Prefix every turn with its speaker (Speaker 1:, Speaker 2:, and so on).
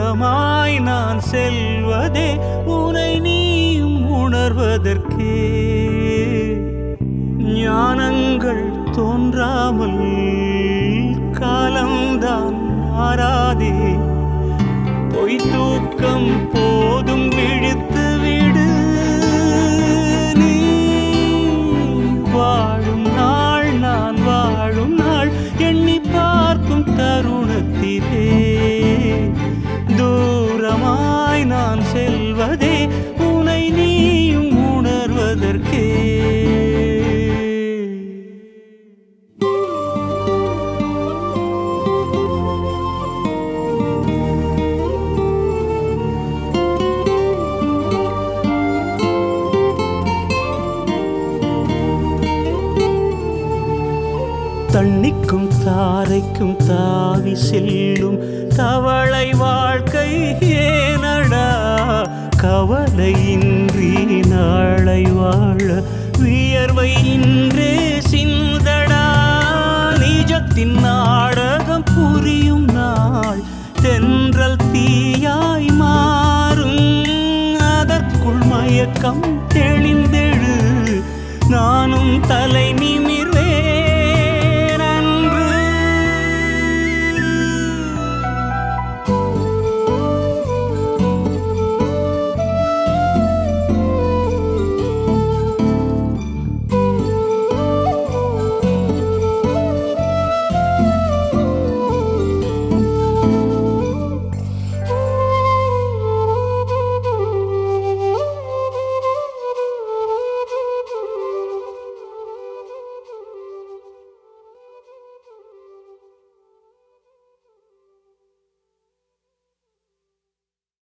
Speaker 1: தூரமாய் நான் செல்வதே உனை நீயும் உணர்வதற்கே ஞானங்கள் தோன்றாமல் காலம்தான் மாறாதே பொய் தூக்கம் போதும் விழித்து விடு நீ வாழும் நாள் நான் வாழும் நாள் எண்ணி பார்க்கும் தருணத்திலே தூரமாய் நான் செல்வதே உனை நீயும் உணர்வதற்கே தண்ணிக்கும் தாரைக்கும் தாவி செல்லும் தவளை வாழ்க்கை ஏனடா கவலையின்றி நாளை வாழ வியர்வை இன்றே சிந்தடா நிஜத்தின் நாடகம் புரியும் நாள் தென்றல் தீயாய் மாறும் அதற்குள் மயக்கம்